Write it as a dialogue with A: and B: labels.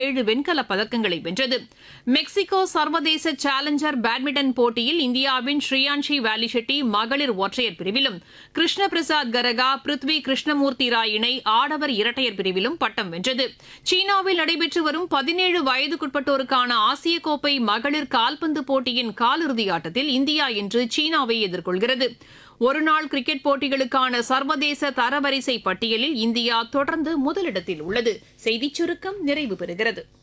A: ஏழு வெண்கலப் பதக்கங்களை வென்றது மெக்சிகோ சர்வதேச சேலஞ்சர் பேட்மிண்டன் போட்டியில் இந்தியாவின் ஸ்ரீயான்ஷி வேலிஷெட்டி மகளிர் ஒற்றையர் பிரிவிலும் கிருஷ்ண பிரசாத் கரகா பிருத்வி கிருஷ்ணமூர்த்தி ராய் இணை ஆடவர் இரட்டையர் பிரிவிலும் பட்டம் வென்றது சீனாவில் நடைபெற்று வரும் பதினேழு வயதுக்குட்பட்டோருக்கான ஆசிய கோப்பை மகளிர் கால்பந்து போட்டியின் காலிறுதி ஆட்டத்தில் இந்தியா இன்று சீனாவை எதிர்கொள்கிறது ஒருநாள் கிரிக்கெட் போட்டிகளுக்கான சர்வதேச தரவரிசை பட்டியலில் இந்தியா தொடர்ந்து முதலிடத்தில் உள்ளது செய்திச் சுருக்கம் நிறைவு பெறுகிறது